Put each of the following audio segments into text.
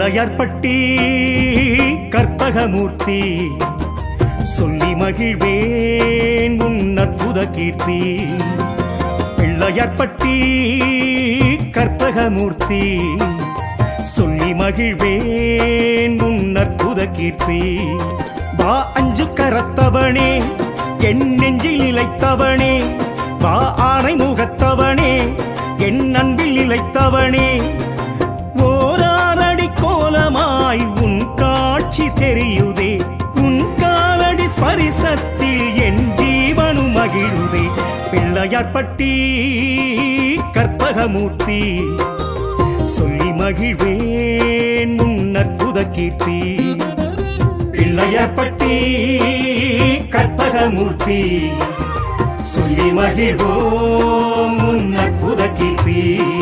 பிள்ளையார்பட்டி கற்பகமூர்த்தி சொல்லி மகிழ்வேன் உன் அற்புத கீர்த்தி பிள்ளையார்பட்டி கற்பகமூர்த்தி சொல்லி மகிழ்வேன் உன் அற்புத கீர்த்தி வா அஞ்சு கரத்தவனே என் நெஞ்சில் நிலைத்தவனே வா ஆணை முகத்தவனே என் அன்பில் நிலைத்தவனே ஓராரடி கோலமாய் உன் காட்சி தெரியுதே உன் காலடி ஸ்பரிசத்தில் என் ஜீவனு மகிழுதே பிள்ளையார்பட்டி கற்பகமூர்த்தி சொல்லி மகிழ்வேன் உன் அற்புத கீர்த்தி பிள்ளையார்பட்டி கற்பகமூர்த்தி சொல்லி மகிழ்வோம் உன் அற்புத கீர்த்தி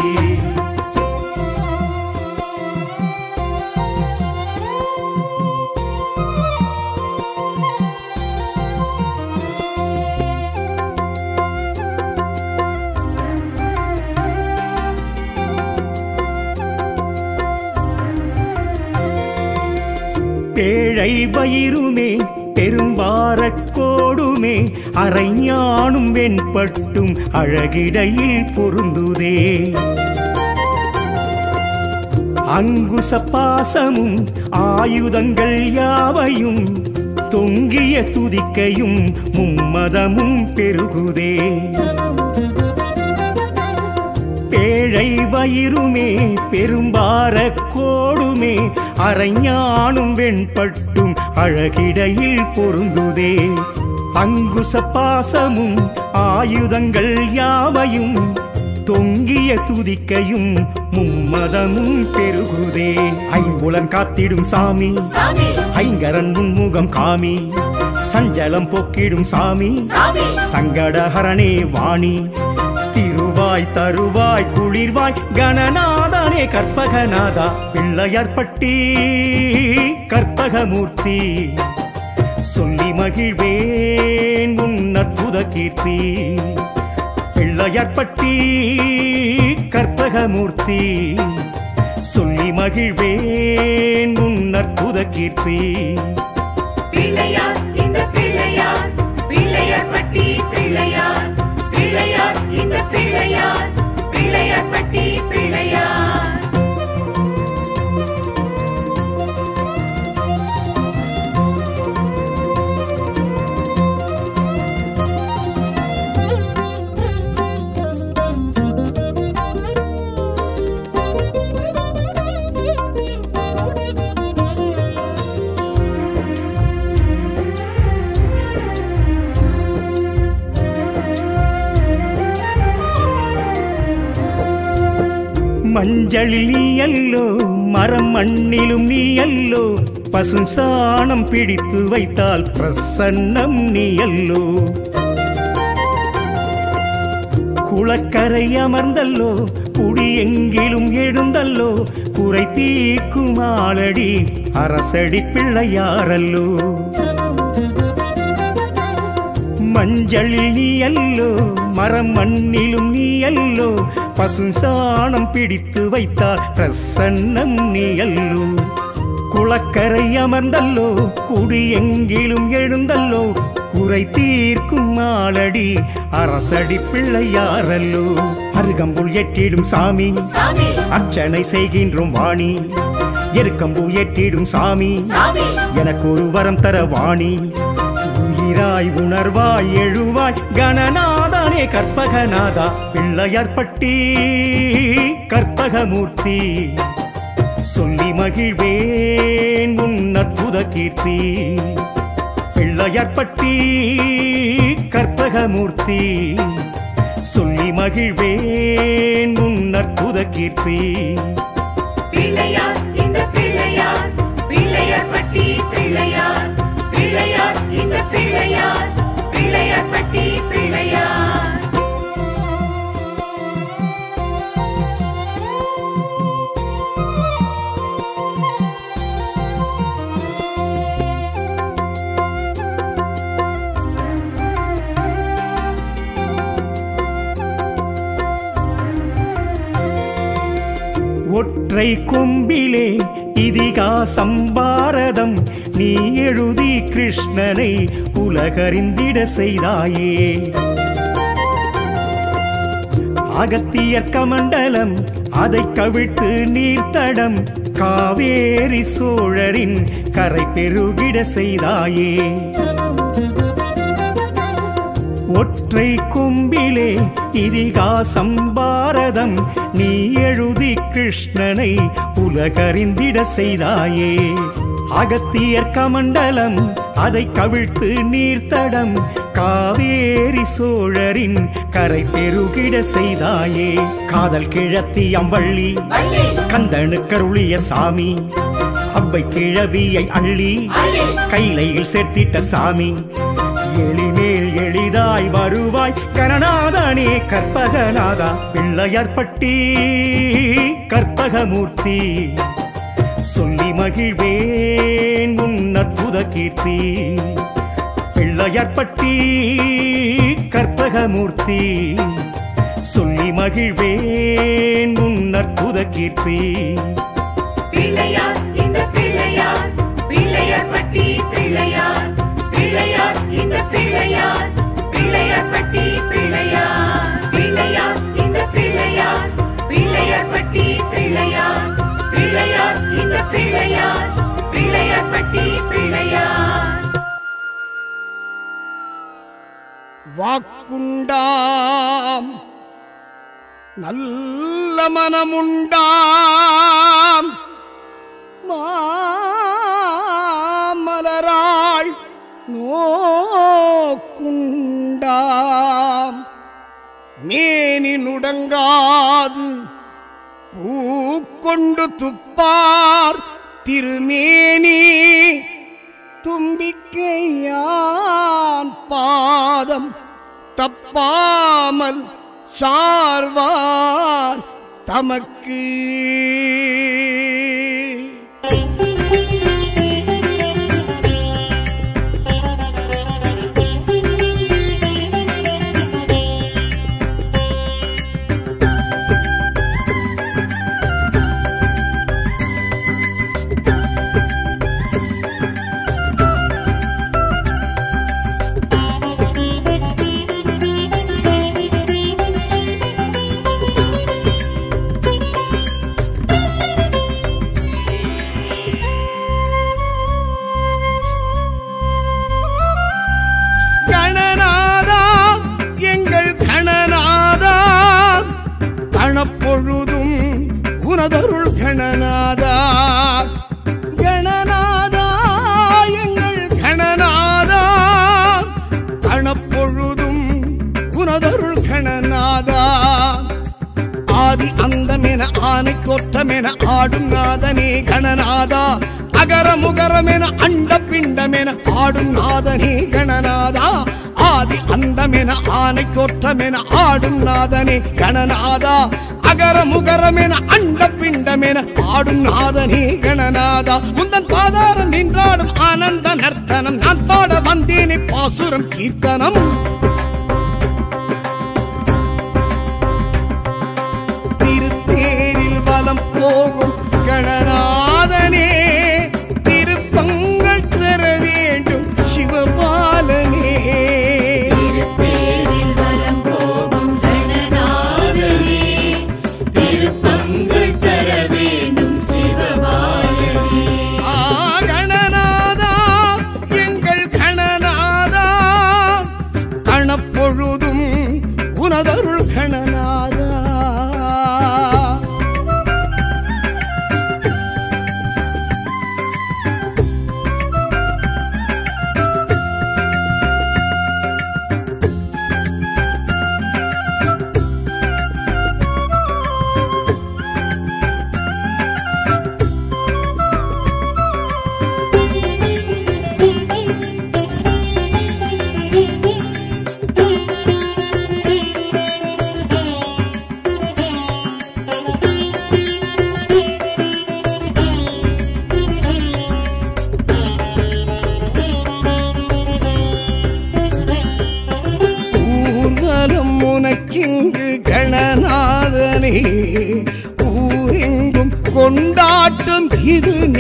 பேழை வயிறுமே பெரும்பாரக்கோடுமே அரைஞானும் வெண்பட்டும் அழகிடையில் பொருந்துதே அங்குச பாசமும் ஆயுதங்கள் யாவையும் தொங்கிய துதிக்கையும் மும்மதமும் பெருகுதே பேழை வயிறுமே பெரும்பார கோடுமே அரைஞானும் வெண்பட்டும் அழகிடையில் பொருந்துதே அங்குச பாசமும் ஆயுதங்கள் யாவையும் தொங்கிய துதிக்கையும் மும்மதமும் பெருகுதே ஐம்புலன் காத்திடும் சாமி சாமி ஐங்கரன் முன்முகம் காமி சஞ்சலம் போக்கிடும் சாமி சாமி சங்கடஹரணே வாணி திருவாய் தருவாய் குளிர்வாய் கணநாதனே கற்பகநாதா பிள்ளையார்பட்டி கற்பகமூர்த்தி சொல்லி மகிழ்வேன் உன் அற்புத கீர்த்தி பிள்ளையார்பட்டி கற்பகமூர்த்தி சொல்லி மகிழ்வேன் உன் அற்புத கீர்த்தி பிள்ளையார் இந்த பிள்ளையார் பிள்ளையார் பட்டி பிள்ளையார் பிள்ளையார் இந்த பிள்ளையார் பிள்ளையார் பட்டி பிள்ளையார் மஞ்சளில் நீ அல்லோ மரம் மண்ணிலும் நீ அல்லோ பசும் சாணம் பிடித்து வைத்தால் பிரசன்னம் நீ அல்லோ குளக்கரை அமர்ந்தல்லோ குடி எங்கிலும் எழுந்தல்லோ குறை தீக்கும் ஆளடி அரசடி பிள்ளையாரல்லோ மஞ்சளில் நீ அல்லோ மரம் மண்ணிலும் நீ அல்லோ பசும் சாணம் பிடித்து வைத்தால் பிரசன்னம் நீ அல்லோ குளக்கரை அமர்ந்தல்லோ குடி எங்கிலும் எழுந்தல்லோ குறை தீர்க்கும் ஆளடி அரசடி பிள்ளையாரல்லோ அருகம்புல் ஏற்றிடும் சாமி சாமி அர்ச்சனை செய்கின்றோம் வாணி எருக்கம்பூ ஏற்றிடும் சாமி சாமி எனக்கு ஒரு வரம் தர வாணி உயிராய் உணர்வாய் எழுவாய் கணநாதனே கற்பகநாதா பிள்ளையார்பட்டி கற்பகமூர்த்தி சொல்லி மகிழ்வேன் உன் அற்புத கீர்த்தி பிள்ளையார்பட்டி கற்பகமூர்த்தி சொல்லி மகிழ்வேன் உன் அற்புத கீர்த்தி பிள்ளையார் இந்த பிள்ளையார் பிள்ளையார் பட்டி பிள்ளையார் பிள்ளையார் இந்த பிள்ளையார் பிள்ளையார் பட்டி பிள்ளையார் ஒற்றை கொம்பிலே இதிகாசம் பாரதம் நீ எழுதி கிருஷ்ணனை உலகறிந்திட செய்தாயே அகத்தியர் கமண்டலம் அதை கவிழ்த்து நீர்த்தடம் காவேரி சோழரின் கரை பெருகிட செய்தாயே ஒற்றை கொம்பிலே இதிகாசம் பாரதம் நீ எழுதி கிருஷ்ணனை உலகறிந்திட செய்தாயே அகத்தியர் கமண்டலம் அதை கவிழ்த்து நீர்த்தடம் காவேரி சோழரின் கரை பெருகிட செய்தாயே காதல் கிழத்தி அம்பள்ளி வள்ளி கந்தனு கருளிய சாமி அவ்வை கிழவியை அள்ளி அள்ளி கைலையில் சேர்த்திட்ட சாமி எளிமேல் எளிதாய் வருவாய் கரணாதனே கற்பகநாதா பிள்ளையார்பட்டி கற்பகமூர்த்தி சொல்லி மகிழ்வேன் உன் அற்புத கீர்த்தி பிள்ளையார்பட்டி கற்பகமூர்த்தி சொல்லி மகிழ்வேன் உன் அற்புத கீர்த்தி பிள்ளையார் இந்த பிள்ளையார் பிள்ளையார் பட்டி பிள்ளையார் பிள்ளையார் இந்த பிள்ளையார் பிள்ளையார் பட்டி பிள்ளையார் பிள்ளையார் இந்த பிள்ளையார் பிள்ளையார் பட்டி பிள்ளையார் பிள்ளையார் இந்த பிள்ளையார் பிள்ளையார் பட்டி பிள்ளையார் வாக்குண்டாம் நல்ல மனமுண்டாம் மாமலராள் நோக்குண்டாம் மேனி நுடங்காது பூக்கொண்டு துப்பார் திருமேனி தும்பிக்கையான் பாதம் தப்பாமல் சார்வார் தமக்கு கணநாதா எங்கள் கணநாதா கணப்பொழுதும் உனதருள் கணநாதா கணநாதா எங்கள் கணநாதா கணப்பொழுதும் உனதருள் கணநாதா ஆதி அந்தமென ஆனை கோற்றமென ஆடும் நாதனே கணநாதா அகர முகரமென அண்ட பிண்டமென ஆடும் நாதனே கணநாதா ஆதி அந்தமென ஆனை கோற்றமென ஆடும் நாதனே கணநாதா அகர முகரமென அண்ட பிண்டமென ஆடும் நாதனே கணநாதா முந்தன் பாதாரம் நின்றாடும் ஆனந்த நர்த்தனம் நான் பாட வந்தேனே பாசுரம் கீர்த்தனம் திருத்தேரில் வலம் போகும் கணநாதனே திருப்பங்கள் தர வேண்டும் சிவபாலனே திருப்பேரில் வலம் போகும் கணநாதனே திருப்பங்கள் தர வேண்டும் சிவபாலனே ஆ கணநாதா எங்கள் கணநாதா கணப்பொழுதும் உனதருள் கணநாதா ஊர்வலம் உனக்கிங்கு கணநாதனே ஊரெங்கும் கொண்டாட்டம் இது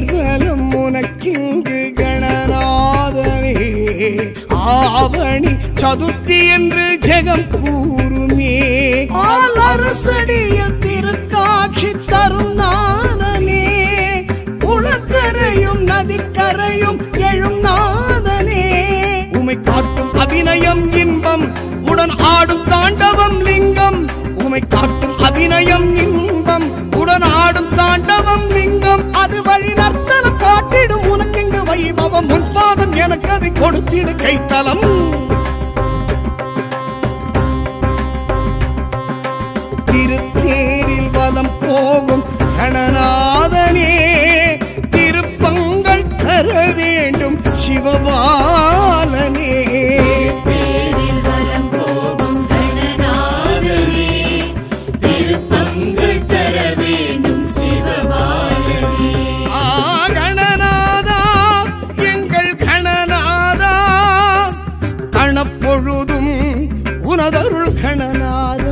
தேர்வலம் உனக்கிங்கு கணநாதனே ஆவணி சதுர்த்தி என்று ஜெகம் கூறுமே ஆலரசடிய திருக்காட்சி தரும் நாதனே குளக்கரையும் நதிக்கரையும் எழும் நாதனே உமை காட்டும் அபிநயம் இன்பம் உடன் ஆடும் தாண்டவம் லிங்கம் உமை காட்டும் அபிநயம் இன்பம் உடன் ஆடும் தாண்டவம் லிங்கம் அது வழி நர்த்தனம் காட்டிடும் உனக்கெங்கு வைபவம் முன்பாதம் எனக்கு அதை கொடுத்திடு கைத்தலம் திருத்தேரில் வலம் போகும் கணநாதனே திருப்பங்கள் தர வேண்டும் சிவபாலனே பேரில் வலம் போகும் கணநாதனே திருப்பங்கள் தர வேண்டும் சிவபாலனே ஆ கணநாதா எங்கள் கணநாதா கணப்பொழுதும் உனதருள் கணநாதா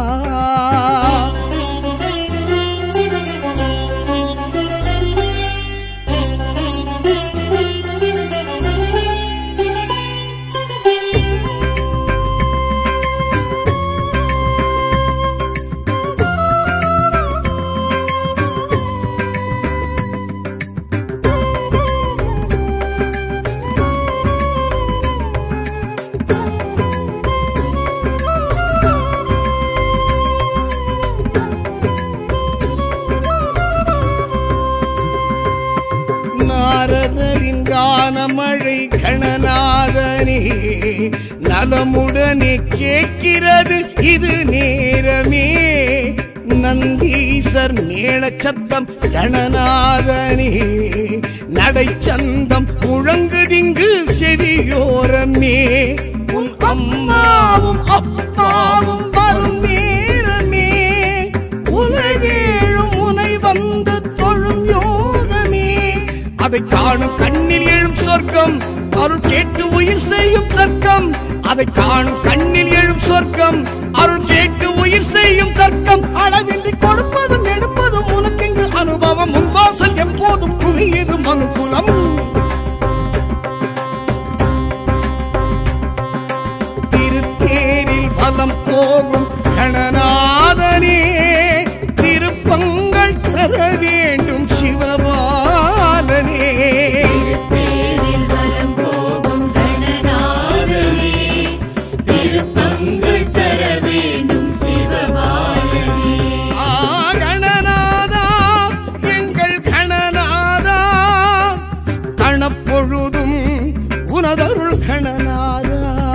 நாரதரின் கானமழை கணநாதனே நலமுடனே கேட்கிறது இது நேரமே நந்தீசர் மேளச்சத்தம் கணநாதனே நடைச்சந்தம் முழங்குதிங்கு செவியோரமே உன் அம்மாவும் அப்பாவும் வரும் நேரமே உலகேழும் உனை வந்து தொழும் யோகமே அதை காணும் கண்ணில் எழும் சொர்க்கம் அருள் கேட்டு உயிர் செய்யும் தர்க்கம் அதை காணும் கண்ணில் எழும் சொர்க்கம் அருள் கேட்டு உயிர் செய்யும் தர்க்கம் அளவின்றி கொடுப்பதும் எடுப்பதும் உனக்கெங்கு அனுபவம் முன்வாசல் எப்போதும் குவியது மனுக்குலம் திருத்தேரில் வலம் போகும் கணநாதனே திருப்பங்கள் தர வேண்டும் சிவபாலனே திருப்பேரில் வலம் போகும் கணநாதனே திருப்பங்கள் தர வேண்டும் சிவபாலனே ஆ கணநாதா எங்கள் கணநாதா கணப்பொழுதும் உனதருள் கணநாதா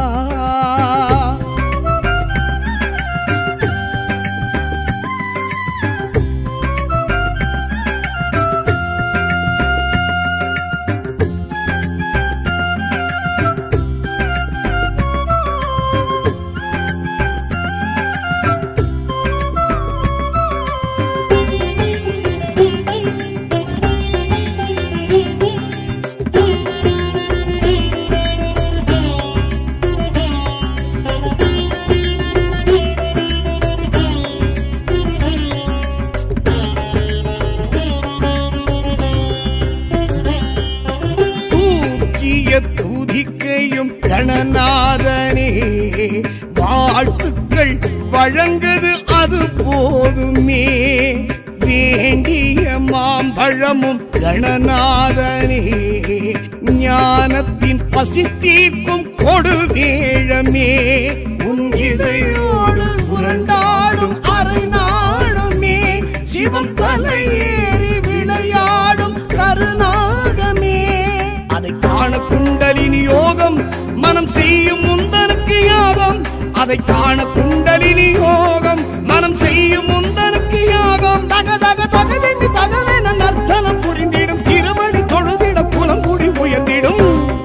தூக்கிய துதிக்கையும் கணநாதனே வாழ்த்துக்கள் வழங்குது அது போதுமே வேண்டிய மாம்பழமும் கணநாதனே ஞானத்தின் பசி தீர்க்கும் கொடுவேழமே உன் இடையோடு உருண்டாடும் அரை நாளுமே சிவம் தலையேறி விளையாடும் கருநாகமே அதை காண குண்டலினி யோகம் மனம் செய்யும் முந்தனுக்கு யாகம் அதை காண குண்டலினி யோகம் மனம் செய்யும் முந்தனுக்கு யாகம் தக தக தகதிமி தகவென நர்த்தனம் புரிந்திடும் திருவடி தொழுதிட குலம் கூடி உயர்ந்திடும்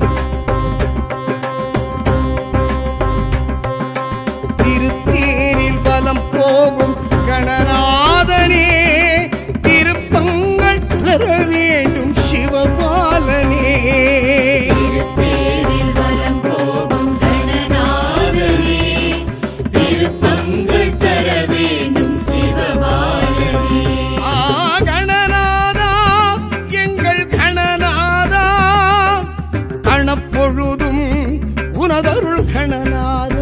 திருத்தேரில் வலம் போகும் கணநாதனே திருப்பங்கள் தர வேண்டும் சிவபாலனே திருப்பேரில் வலம் போகும் கணநாதனே உனதருள் கணநாதா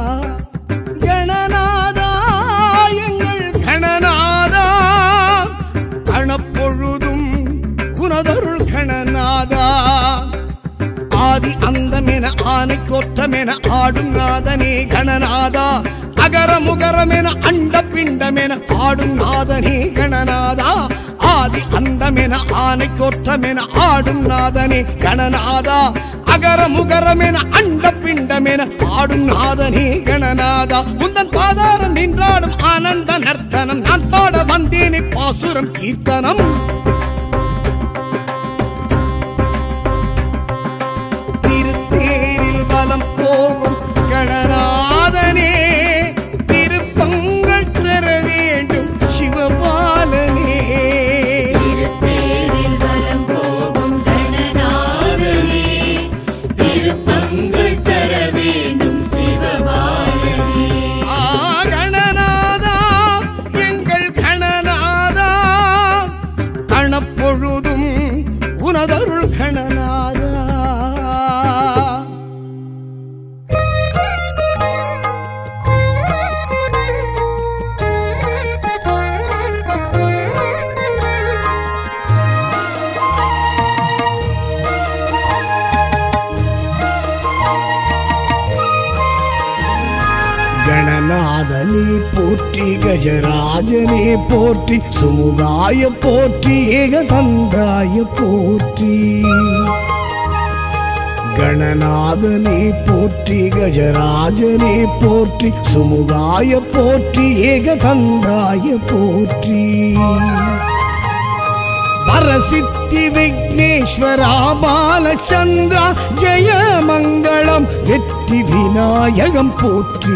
கணநாதா எங்கள் கணநாதா கணப்பொழுதும் உனதருள் கணநாதா ஆதி அந்தமென ஆனை கோற்றமென ஆடும் நாதனே கணநாதா அகர முகரமென அண்ட பிண்டமென ஆடும் நாதனே கணநாதா ஆதி அந்தமென ஆனை கோற்றமென ஆடும் நாதனே கணநாதா அகர முகரமென அண்ட பிண்டமென ஆடும் நாதனே கணநாதா உந்தன் பாதாரம் நின்றாடும் ஆனந்த நர்த்தனம் நான் பாட வந்தேனே பாசுரம் கீர்த்தனம் திருத்தேரில் வலம் போகும் கணநாதனே திருப்பங்கள் தர வேண்டும் சிவபாலனே திருத்தேரில் வலம் போகும் கணநாதனே திருப்பங்கள் தர வேண்டும் சிவபாலனே ஆ கணநாதா எங்கள் கணநாதா கணப்பொழுதும் உனதருள் கணநாதா கணநாதனே போற்றி கஜராஜனே போற்றி சுமுகாய போற்றி ஏகதந்தாய போற்றி கணநாதனே போற்றி கஜராஜனே போற்றி சுமுகாய போற்றி ஏகதந்தாய போற்றி வரசித்தி விக்னேஸ்வரா பாலச்சந்திரா ஜெய மங்களம் வெற்றி விநாயகம் போற்றி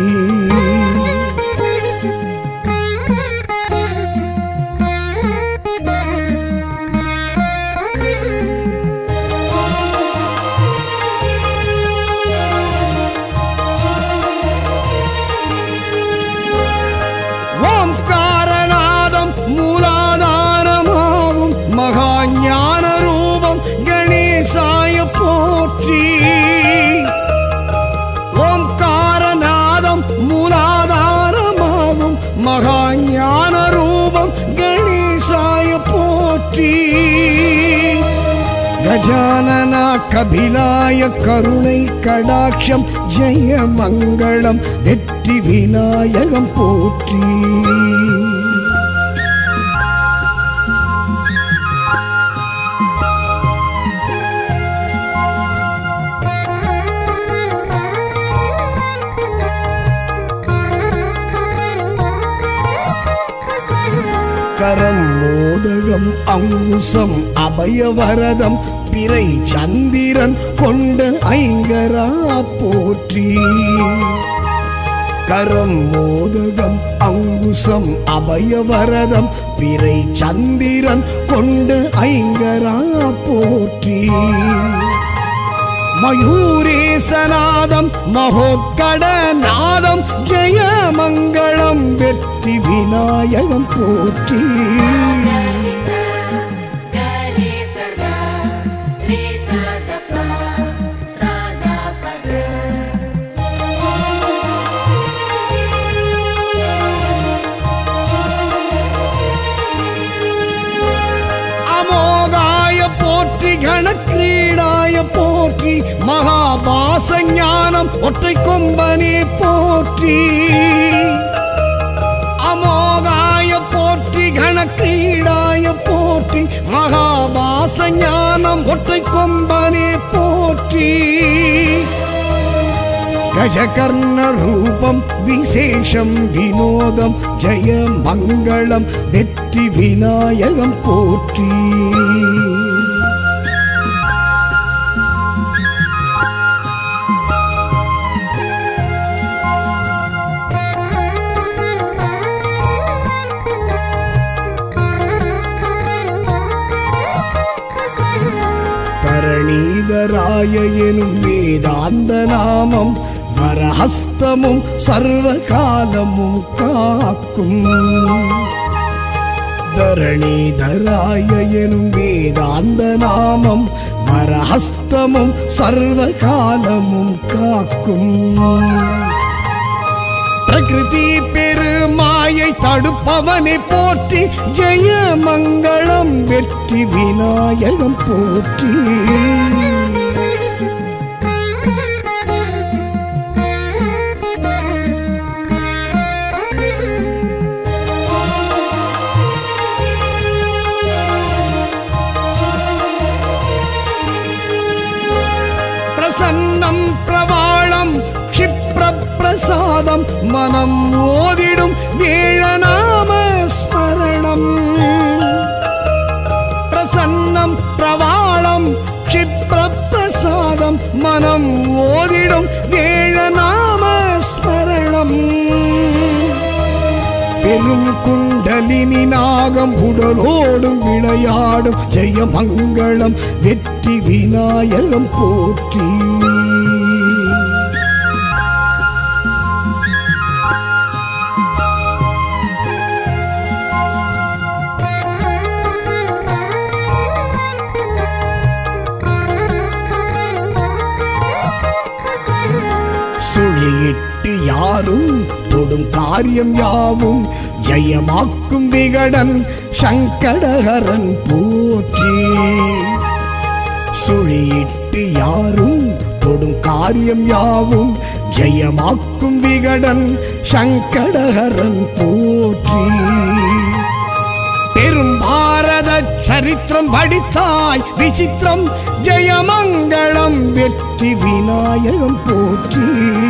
ஓம்காரநாதம் மூலாதாரமாகும் மகா ஞான ரூபம் கணேசாய போற்றி ஓம்காரநாதம் மூலாதாரமாகும் மகா ஞான ரூபம் கணேசாய போற்றி கஜானனா கபிலாய கருணை கடாட்சம் ஜெய மங்களம் வெற்றி விநாயகம் போற்றி கரம் மோதகம் அங்குசம் அபயவரதம் பிறை சந்திரன் கொண்ட ஐங்கரா போற்றி கரம் மோதகம் அங்குசம் அபயவரதம் பிறை சந்திரன் கொண்ட ஐங்கரா போற்றி மயூரேசநாதம் மகோத்கடநாதம் ஜெய மங்களம் வெற்றி விநாயகம் போற்றி கரே சதா ரே சதபா சதா பத அமோகாய போற்றி கணக்கிரீடாய போற்றி மகாபாச ஞானம் ஒற்றை கொம்பனே போற்றி அமோகாய போற்றி கணக்கிரீடாய போற்றி மகாபாச ஞானம் ஒற்றை கொம்பனே போற்றி கஜகர்ண ரூபம் விசேஷம் வினோதம் ஜெய மங்களம் வெற்றி விநாயகம் போற்றி தரணீதராய எனும் வேதாந்த நாமம் வரஹஸ்தமும் சர்வ காலமும் காக்கும் தரணீதராய எனும் வேதாந்த நாமம் வரஹஸ்தமும் சர்வகாலமும் காக்கும் பிரகிருதி பெருமாயை தடுப்பவனை போற்றி ஜெய மங்களம் வெற்றி விநாயகம் போற்றி பிரசன்னம் பிரவாளம் க்ஷிப்ர பிரசாதம் மனம் ஓதிடும் வேழநாம ஸ்மரணம் பிரசன்னம் பிரவாளம் க்ஷிப்ர பிரசாதம் மனம் ஓதிடும் வேழநாம ஸ்மரணம் பெரும் குண்டலினி நாகம் உடலோடும் விளையாடும் ஜெயமங்களம் வெற்றி விநாயகம் போற்றி சுழியிட்டு யாரும் தொடும் காரியம் யாவும் ஜெயமாக்கும் விகடன் சங்கடஹரன் போற்றி சுழியிட்டு யாரும் தொடும் காரியம் யாவும் ஜெயமாக்கும் விகடன் சங்கடஹரன் போற்றி பெரும் பாரத சரித்திரம் படித்தாய் விசித்திரம் ஜெயமங்களம் வெற்றி விநாயகம் போற்றி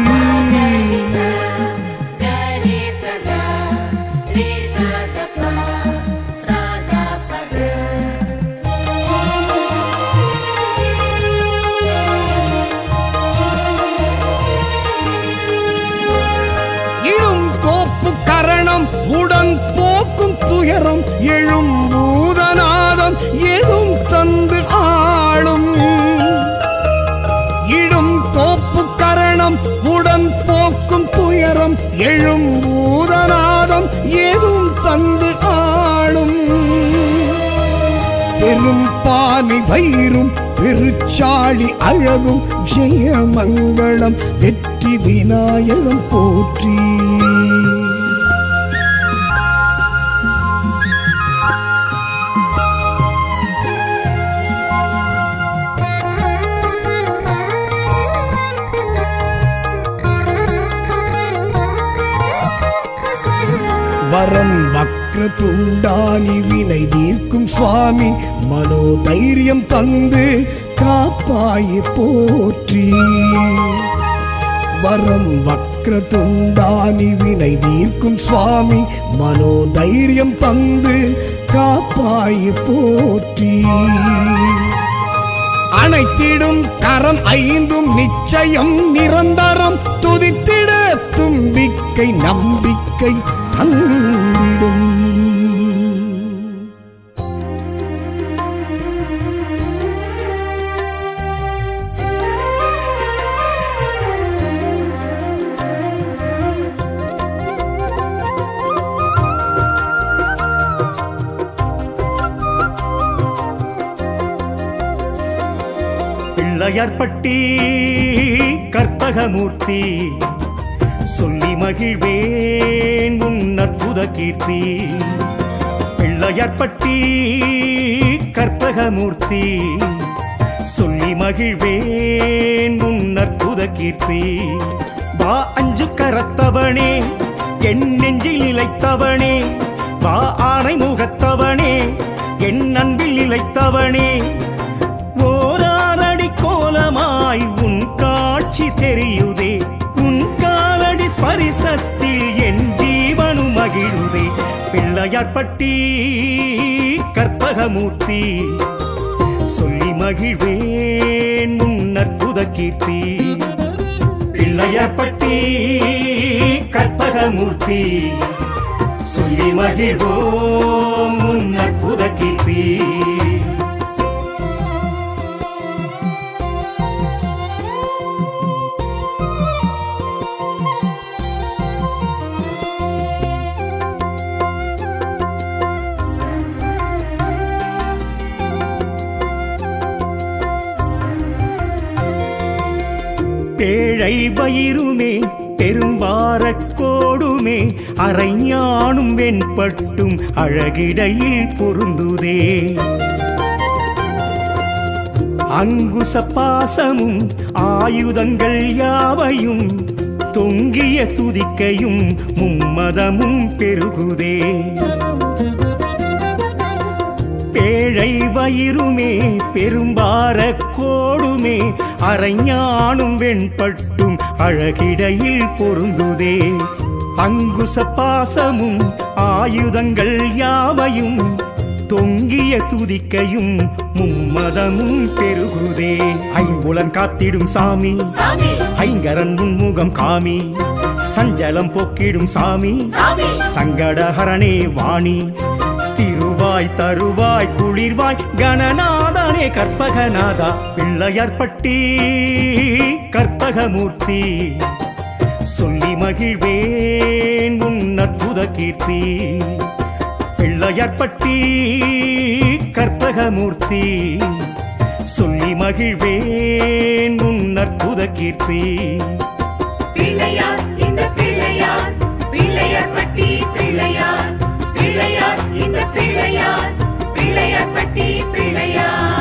Gare sada, re sada pa, sada pa da. இழும் கோப்பு கரணம் உடன் போக்கும் துயரம் எழும் பூதநாதம் எதும் தந்து ஆளும் இடும் கோப்பு கரணம் உடன் போக்கும் துயரம் எழும் பூதநாதம் எதும் தந்து ஆளும் பெரும் பானி வயிறும் பெருச்சாளி அழகும் ஜெயமங்களம் வெற்றி விநாயகம் போற்றி வரம் வக்ர துண்டானி வினை தீர்க்கும் சுவாமி மனோதைரியம் தந்து காப்பாய் போற்றி வரம் வக்ர துண்டானி வினை தீர்க்கும் சுவாமி மனோதைரியம் தந்து காப்பாய் போற்றி அனைத்திடும் கரம் ஐந்தும் நிச்சயம் நிரந்தரம் துதித்திட தும்பிக்கை நம்பிக்கை தந்திடும் பிள்ளையார்பட்டி கற்பகமூர்த்தி சொல்லி மகிழ்வேன் உன் அற்புத கீர்த்தி பிள்ளையார்பட்டி கற்பகமூர்த்தி சொல்லி மகிழ்வேன் உன் அற்புத கீர்த்தி வா அஞ்சு கரத்தவனே என் நெஞ்சில் நிலைத்தவனே வா ஆணை முகத்தவனே என் அன்பில் நிலைத்தவனே ஓராரடி கோலமாய் உன் காட்சி தெரியுதே உன் காலடி ஸ்பரிசத்தில் என் ஜீவனு மகிழுதே பிள்ளையார்பட்டி கற்பகமூர்த்தி சொல்லி மகிழ்வேன் உன் அற்புத கீர்த்தி பிள்ளையார்பட்டி கற்பகமூர்த்தி சொல்லி மகிழ்வோம் உன் அற்புத கீர்த்தி பேழை வயிறுமே பெரும்பாரக் கோடுமே அரைஞானும் வெண்பட்டும் அழகிடையில் பொருந்துதே அங்குச பாசமும் ஆயுதங்கள் யாவையும் தொங்கிய துதிக்கையும் மும்மதமும் பெருகுதே பேழை வயிறுமே பெரும்பார கோடுமே அரைஞானும் வெண்பட்டும் அழகிடையில் பொருந்துதே அங்குச பாசமும் ஆயுதங்கள் யாவையும் தொங்கிய துதிக்கையும் மும்மதமும் பெருகுதே ஐம்புலன் காத்திடும் சாமி சாமி ஐங்கரன் முன்முகம் காமி சஞ்சலம் போக்கிடும் சாமி சாமி சங்கடஹரணே வாணி திருவாய் தருவாய் குளிர்வாய் கணநாதனே கற்பகநாதா பிள்ளையார்பட்டி கற்பகமூர்த்தி சொல்லி மகிழ்வேன் உன் அற்புத கீர்த்தி பிள்ளையார்பட்டி கற்பகமூர்த்தி சொல்லி மகிழ்வேன் உன் அற்புத கீர்த்தி பிள்ளையார் இந்த பிள்ளையார் பிள்ளையார் பட்டி பிள்ளையார் பிள்ளையார் இந்த பிள்ளையார் பிள்ளையார் பட்டி பிள்ளையார்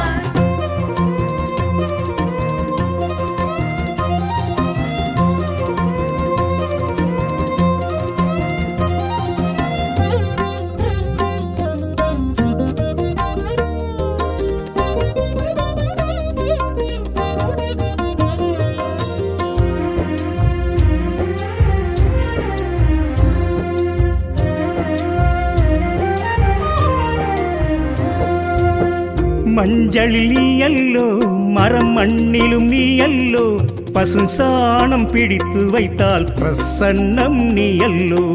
மஞ்சளில் நீ அல்லோ மரம் மண்ணிலும் நீ அல்லோ பசும் சாணம் பிடித்து வைத்தால் பிரசன்னம் நீ அல்லோ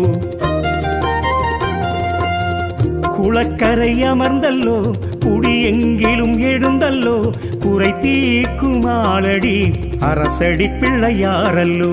குளக்கரை அமர்ந்தல்லோ குடி எங்கிலும் எழுந்தல்லோ குறை தீர்க்கும் ஆளடி அரசடி பிள்ளையாரல்லோ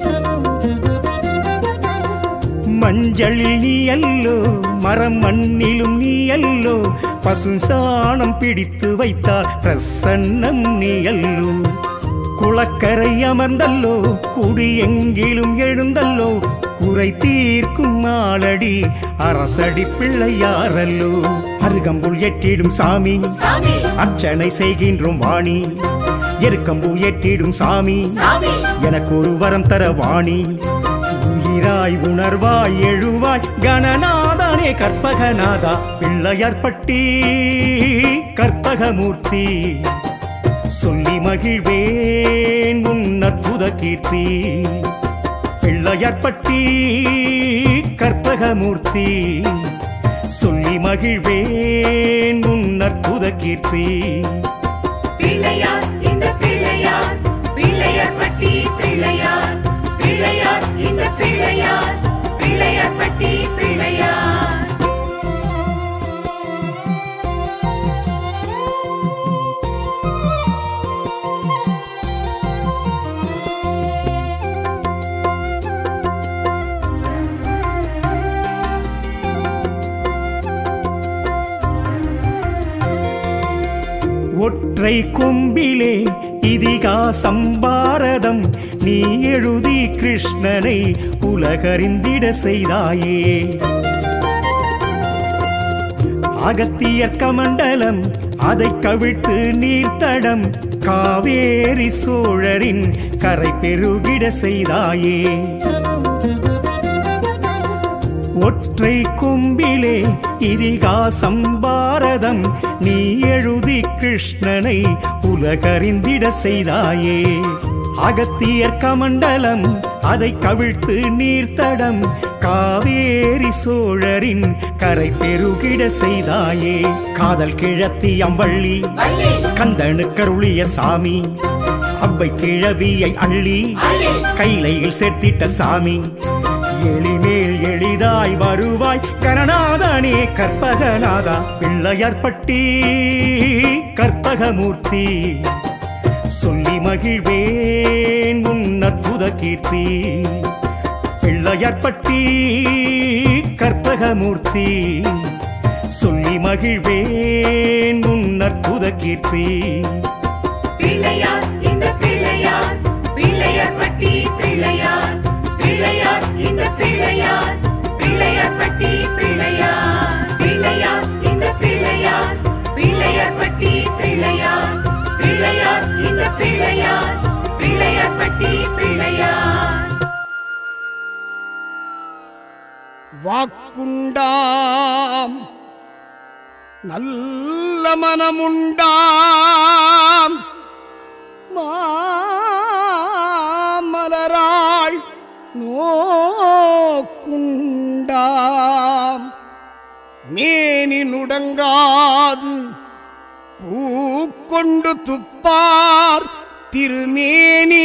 மஞ்சளில் நீ அல்லோ மரம் மண்ணிலும் நீ அல்லோ பசுஞ்சாணம் பிடித்து வைத்தால் பிரசன்னம் நீ அல்லோ குளக்கரை அமர்ந்தல்லோ குடி எங்கிலும் எழுந்தல்லோ குறை தீர்க்கும் ஆளடி அரசடி பிள்ளையாரல்லோ அருகம்புல் எட்டிடும் சாமி சாமி அர்ச்சனை செய்கின்றோம் வாணி எருக்கம்பூ எட்டிடும் சாமி சாமி எனக்கு ஒரு வரம் தர வாணி உயிராய் உணர்வாய் எழுவாய் கணநாதனே கற்பகநாதா பிள்ளையார்பட்டி கற்பகமூர்த்தி சொல்லி மகிழ்வேன் உன் அற்புத கீர்த்தி பிள்ளையார்பட்டி கற்பகமூர்த்தி சொல்லி மகிழ்வேன் உன் அற்புத கீர்த்தி பிள்ளையார் இந்த பிள்ளையார் பிள்ளையார் பட்டி பிள்ளையார் பிள்ளையார் இந்த பிள்ளையார் பிள்ளையார் பட்டி பிள்ளையார் ஒற்றை கொம்பிலே இதிகாசம் பாரதம் நீ எழுதி கிருஷ்ணனை உலகறிந்திட செய்தாயே அகத்தியர் கமண்டலம் அதை கவிழ்த்து நீர்த்தடம் காவேரி சோழரின் கரை பெருகிட செய்தாயே ஒற்றை கொம்பிலே இதிகாசம் பாரதம் நீ எழுதி கிருஷ்ணனை உலகறிந்திட செய்தாயே அகத்தியர் கமண்டலம் அதை கவிழ்த்து நீர்த்தடம் காவேரி சோழரின் கரை பெருகிட செய்தாயே காதல் கிழத்தி அம்பள்ளி வள்ளி கந்தனுக்கருளிய சாமி அவ்வை கிழவியை அள்ளி அள்ளி கைலையில் சேர்த்திட்ட சாமி எளிமேல் எளிதாய் வருவாய் கரணாதனே கற்பகநாதா பிள்ளையார்பட்டி கற்பகமூர்த்தி சொல்லி மகிழ்வேன் உன் அற்புத கீர்த்தி பிள்ளையார்பட்டி கற்பகமூர்த்தி சொல்லி மகிழ்வேன் உன் அற்புத கீர்த்தி பிள்ளையார் இந்த பிள்ளையார் பிள்ளையார் வாக்குண்டாம் நல்ல மனமுண்டாம் மாமலராள் நோக்குண்டாம் மேனி நுடங்காது பூக்கொண்டு துப்பார் திருமேனி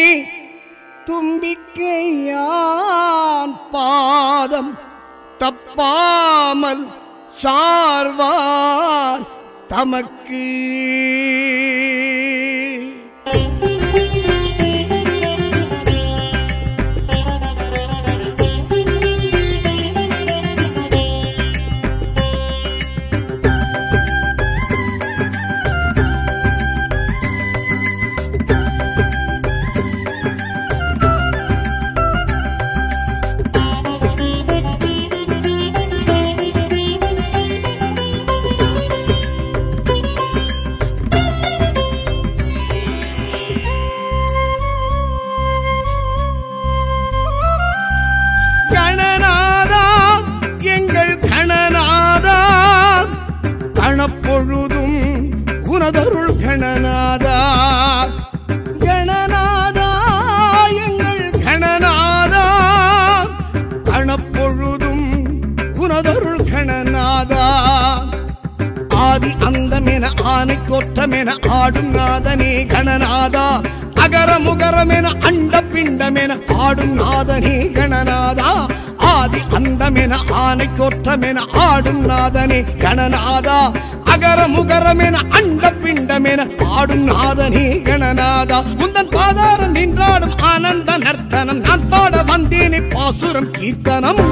தும்பிக்கையான் பாதம் தப்பாமல் சார்வார் தமக்கு கணநாதா எங்கள் கணநாதா கணப்பொழுதும் உனதருள் கணநாதா கணநாதா எங்கள் கணநாதா கணப்பொழுதும் உனதருள் கணநாதா ஆதி அந்தமென ஆனை தோற்றமென ஆடும் நாதனே கணநாதா அகர முகரமென அண்ட பிண்டமென ஆடும் நாதனே கணநாதா ஆதி அந்தமென ஆனை தோற்றமென ஆடும் நாதனே கணநாதா அகர முகரமென அண்ட பிண்டமென ஆடும் நாதனே கணநாதா முந்தன் பாதாரம் நின்றாடும் ஆனந்த நர்த்தனம் நான் பாட வந்தேனே பாசுரம் கீர்த்தனம்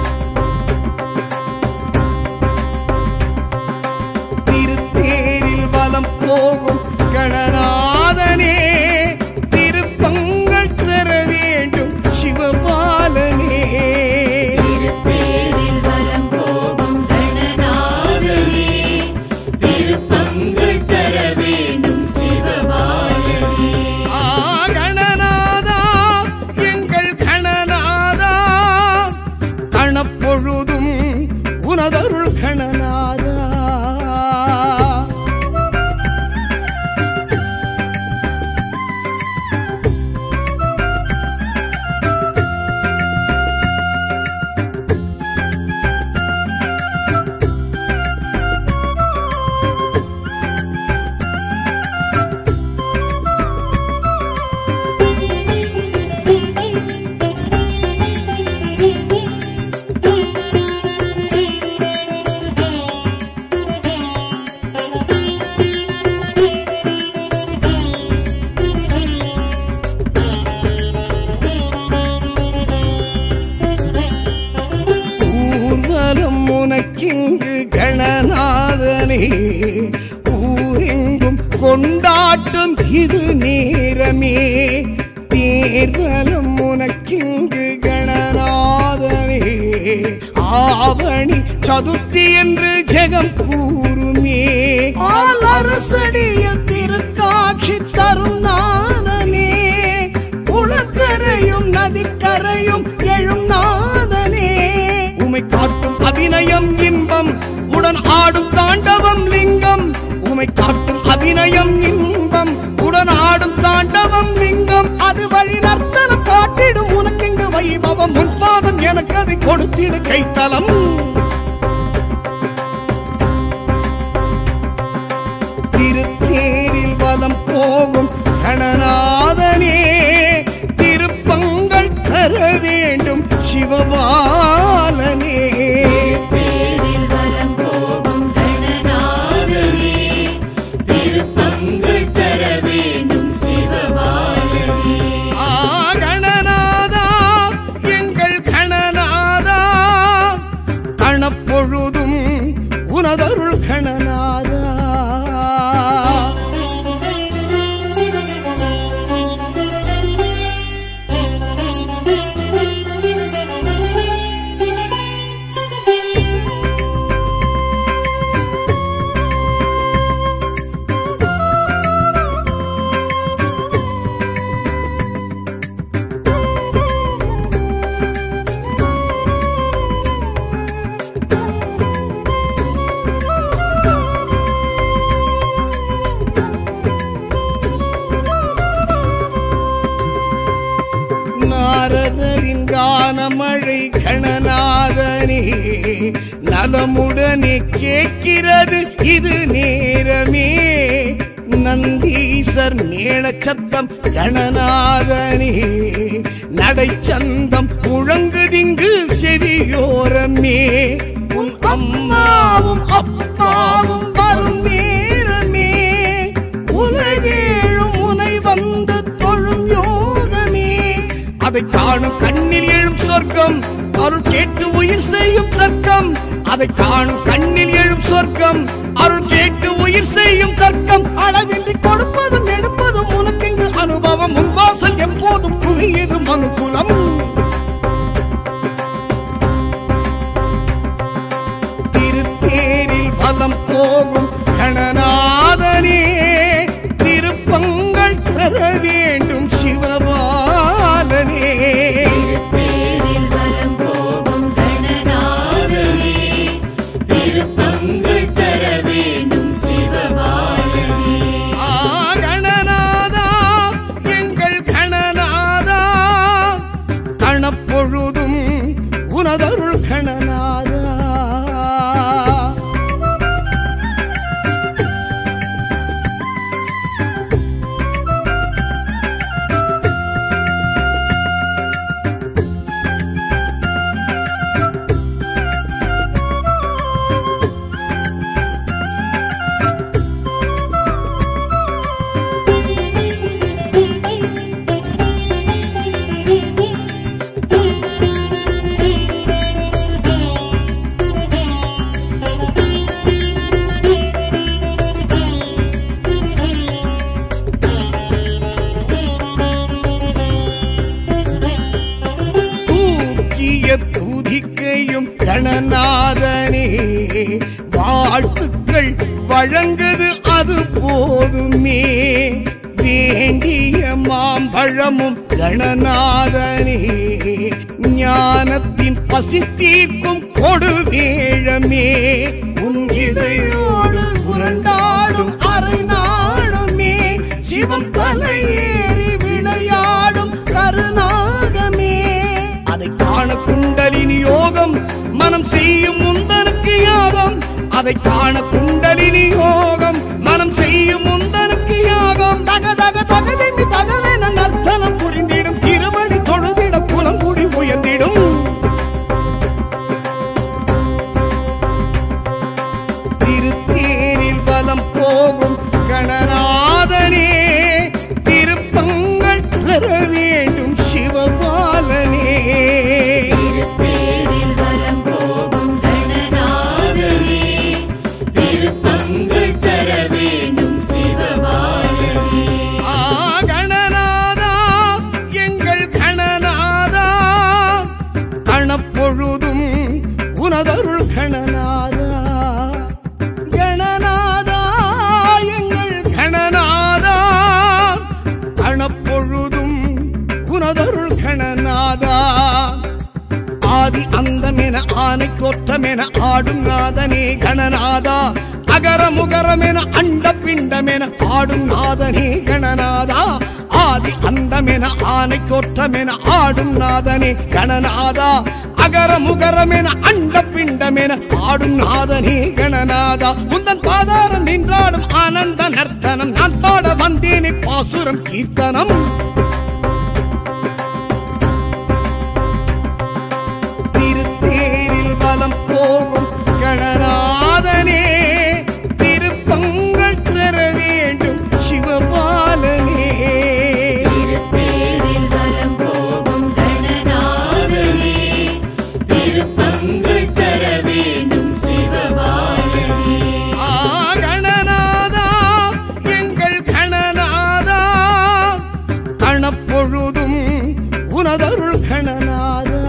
திருத்தேரில் வலம் போகும் கணநாதனே திருப்பங்கள் தர வேண்டும் சிவபாலனே திருத்தேரில் வலம் போகும் கணநாதனே திருப்பங்கள் தர வேண்டும் சிவபாலனே ஆ கணநாதா எங்கள் கணநாதா கணப்பொழுதும் உனதருள் கணநாதா ஊர்வலம் உனக்கிங்கு கணநாதனே ஊரெங்கும் கொண்டாட்டம் இது நேரமே தேர்வலம் உனக்கிங்கு கணநாதனே ஆவணி சதுர்த்தி என்று ஜெகம் கூறுமே ஆலரசடியில் திருக்காட்சி தரும் நாதனே குளக்கரையும் நதிக்கரையும் எழும் நாதனே உமை காட்டும் அபிநயம் இன்பம் உடன் ஆடும் தாண்டவம் லிங்கம் உமை காட்டும் அபிநயம் இன்பம் உடன் ஆடும் தாண்டவம் லிங்கம் அது வழி நர்த்தனம் காட்டிடும் உனக்கெங்கு வைபவம் முன்பாதம் எனக்கு அதை கொடுத்திடு கைத்தலம் திருத்தேரில் வலம் போகும் கணநாதனே திருப்பங்கள் தர வேண்டும் சிவபாலனே தேரில் வலம் போகும் கணநாதனே திருப்பங்கள் தர வேண்டும் சிவபாலனே ஆ கணநாதா எங்கள் கணநாதா கணப்பொழுதும் உனதருள் கணநாதா Thank you. நாரதரின் கானமழை கணநாதனே நலமுடனே கேட்கிறது இது நேரமே நந்தீசர் மேளச்சத்தம் கணநாதனே நடைச்சந்தம் முழங்குதிங்கு செவியோரமே உன் அம்மாவும் அப்பாவும் வரும் நேரமே உலகேழும் உனை வந்து தொழும் யோகமே அதை காணும் கண்ணில் எழும் சொர்க்கம் அருள் கேட்டு உயிர் செய்யும் தர்க்கம் அதை காணும் கண்ணில் எழும் சொர்க்கம் அருள் கேட்டு உயிர் செய்யும் தர்க்கம் அளவின்றி கொடுப்பதும் எடுப்பதும் உனக்கெங்கு அனுபவம் முன்வாசல் எப்போதும் குவியது மனுக்குலம் திருத்தேரில் வலம் போகும் கணநாதனே திருப்பங்கள் தர வேண்டும் சிவபாலனே திருப்பேரில் வலம் போகும் கணநாதனே திருப்பங்கள் தர வேண்டும் சிவபாலனே ஆ கணநாதா எங்கள் கணநாதா கணப்பொழுதும் உனதருள் கணநாதா தூக்கிய துதிக்கையும் கணநாதனே வாழ்த்துக்கள் வழங்குது அது போதுமே வேண்டிய மாம்பழமும் கணநாதனே ஞானத்தின் பசி தீர்க்கும் கொடுவேழமே உன் இடையோடு உருண்டாடும் அரை நாளுமே சிவம் தலையேறி விளையாடும் கருநாகமே அதை காண குண்டலினி யோகம் மனம் செய்யும் முந்தனுக்கு யாகம் அதை காண குண்டலினி யோகம் மனம் செய்யும் முந்தனுக்கு யாகம் தக தக தகதிமி தகவென நர்த்தனம் புரிந்திடும் திருமணி தொழுதிட குலம் கூடி உயர்ந்திடும் திருத்தேரில் வலம் போகும் கணநாதனே திருப்பங்கள் தர வேண்டும் சிவபாலனே திருப்பேரில் வலம் போகும் கணநாதனே திருப்பங்கள் தர வேண்டும் சிவபாலனே ஆ கணநாதா எங்கள் கணநாதா கணப்பொழுதும் உனதருள் கணநாதா கணநாதா எங்கள் கணநாதா கணப்பொழுதும் உனதருள் கணநாதா ஆதி அந்தமென ஆனை கோற்றமென ஆடும் நாதனே கணநாதா அகர முகரமென அண்ட பிண்டமென ஆடும் நாதனே கணநாதா ஆதி அந்தமென ஆனை கோற்றமென ஆடும் நாதனே கணநாதா அகர முகரமென அண்ட பிண்டமென ஆடும் நாதனே கணநாதா முந்தன் பாதாரம் நின்றாடும் ஆனந்த நர்த்தனம் நான் பாட வந்தேனே பாசுரம் கீர்த்தனம் திருத்தேரில் வலம் போகும் கணநாதனே திருப்பங்கள் தர வேண்டும் சிவபாலனே திருப்பேரில் வலம் போகும் கணநாதனே திருப்பங்கள் தர வேண்டும் சிவபாலனே ஆ கணநாதா எங்கள் கணநாதா கணப்பொழுதும் உனதருள் கணநாதா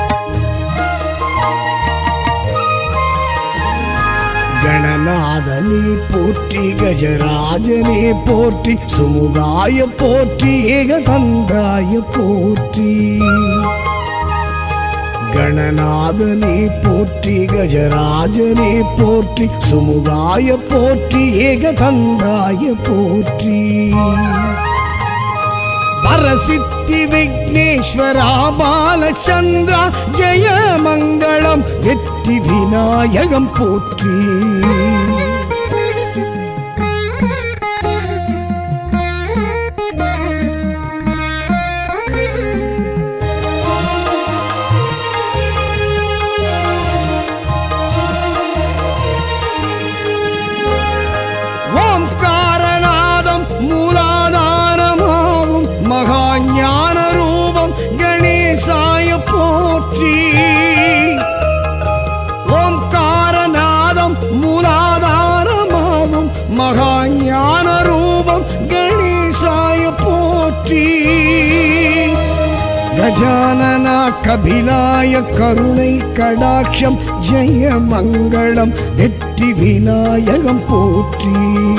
கணநாதனே கருணாதனே போற்றி கஜராஜனே போற்றி சுமுகாய போற்றி ஏகதந்தாய போற்றி கணநாதனே போற்றி கஜராஜனே போற்றி சுமுகாய போற்றி ஏகதந்தாய போற்றி வரசித்தி விக்னேஸ்வரா பாலச்சந்திரா ஜெய மங்களம் வெற்றி விநாயகம் போற்றி ஓம்காரநாதம் மூலாதாரமாகும் மகா ஞான ரூபம் கணேசாய போற்றி ஓம்காரநாதம் மூலாதாரமாகும் மகா ஞான ரூபம் கணேசாய போற்றி கஜானனா கபிலாய கருணை கடாட்சம் ஜெய மங்களம் வெற்றி விநாயகம் போற்றி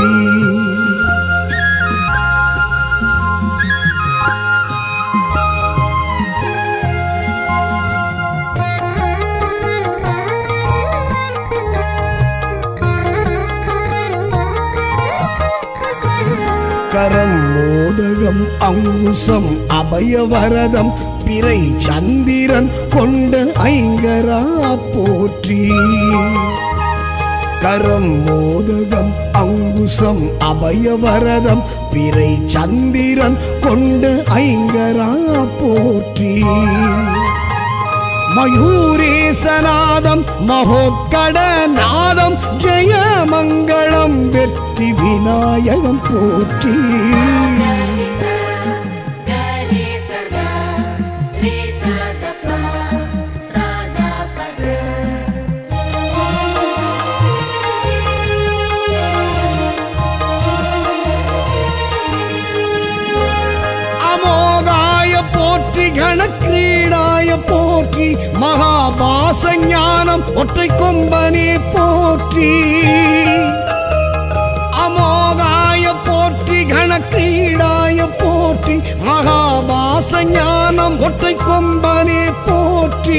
கரம் மோதகம் அங்குசம் அபயவரதம் பிறை சந்திரன் கொண்ட ஐங்கரா போற்றி கரம் மோதகம் அங்குசம் அபயவரதம் பிறை சந்திரன் கொண்ட ஐங்கரா போற்றி மயூரேசநாதம் மகோத்கடநாதம் ஜெய மங்களம் வெற்றி விநாயகம் போற்றி கரே சதா ரே சதபா சதபத அமோகாய போற்றி கணக்கிரீடாய போற்றி மகாபாச ஞானம் ஒற்றை கொம்பனே போற்றி அமோகாய போற்றி கணக்கிரீடாய போற்றி மகாபாச ஞானம் ஒற்றை கொம்பனே போற்றி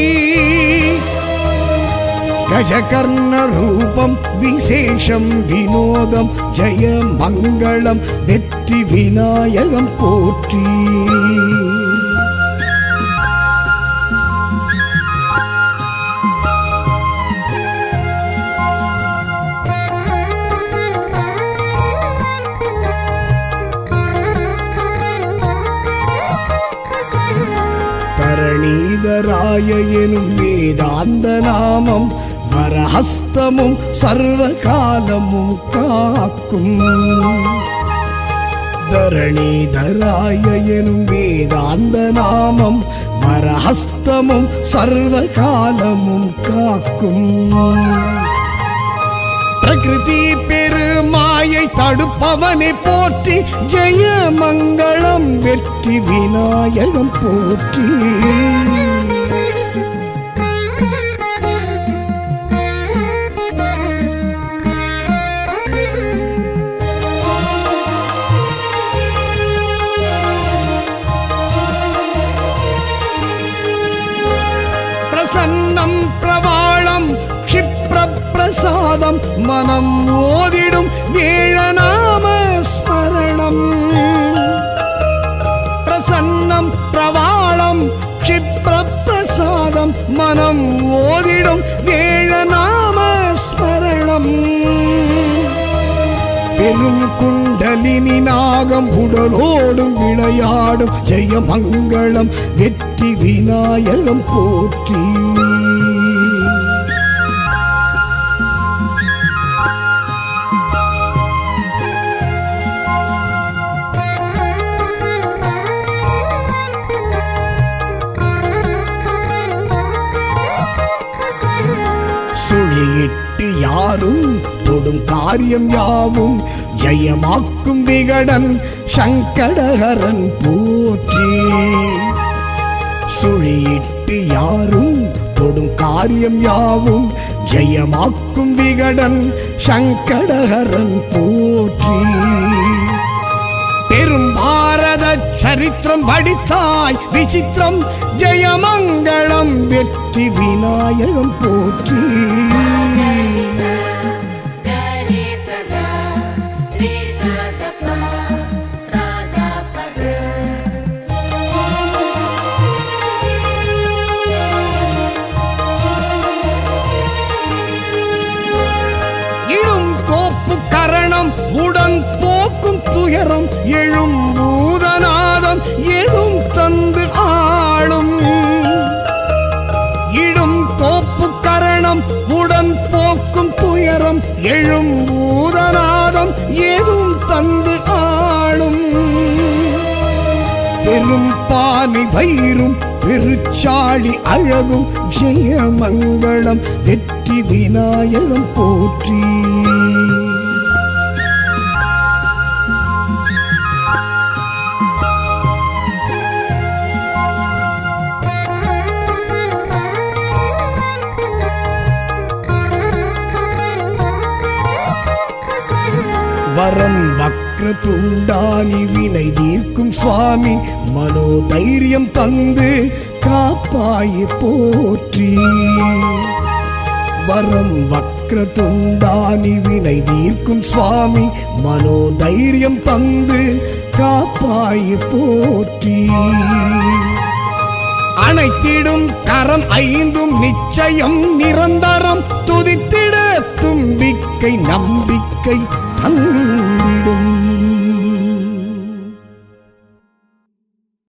கஜகர்ண ரூபம் விசேஷம் வினோதம் ஜெய மங்களம் வெற்றி விநாயகம் போற்றி தரணீதராய எனும் வேதாந்த நாமம் வரஹஸ்தமும் சர்வ காலமும் காக்கும் தரணீதராய எனும் வேதாந்த நாமம் வரஹஸ்தமும் சர்வ காலமும் காக்கும் பிரகிருதி பெருமாயை தடுப்பவனை போற்றி ஜெய மங்களம் வெற்றி விநாயகம் போற்றி பிரசன்னம் பிரவாளம் க்ஷிப்ர பிரசாதம் மனம் ஓதிடும் வேழநாம ஸ்மரணம் பிரசன்னம் பிரவாளம் க்ஷிப்ர பிரசாதம் மனம் ஓதிடும் வேழநாம ஸ்மரணம் பெரும் குண்டலினி நாகம் உடலோடும் விளையாடும் ஜெயமங்களம் வெற்றி விநாயகம் போற்றி சுழியிட்டு யாரும் தொடும் காரியம் யாவும் ஜெயமாக்கும் விகடன் சங்கடஹரன் போற்றி சுழியிட்டு யாரும் தொடும் காரியம் யாவும் ஜெயமாக்கும் விகடன் சங்கடஹரன் போற்றி பெரும் பாரத சரித்திரம் படித்தாய் விசித்திரம் ஜெயமங்களம் வெற்றி விநாயகம் போற்றி Gare sada, re sada pa, sada pa da. இழும் கோப்பு கரணம் உடன் போக்கும் துயரம் எழும் பூதநாதம் எதும் தந்து ஆளும் இடும் கோப்பு கரணம் உடன் போக்கும் துயரம் எழும் பூதநாதம் எதும் தந்து ஆளும் பெரும் பானை வயிறும் பெருச்சாளி அழகும் ஜெயமங்களம் வெற்றி விநாயகம் போற்றி வரம் வக்ர துண்டானி வினை தீர்க்கும் சுவாமி மனோதைரியம் தந்து காப்பாய் போற்றி வரம் வக்ர துண்டானி வினை தீர்க்கும் சுவாமி மனோதைரியம் தந்து காப்பாய் போற்றி அனைத்திடும் கரம் ஐந்தும் நிச்சயம் நிரந்தரம் துதித்திட தும்பிக்கை நம்பிக்கை தந்திடும்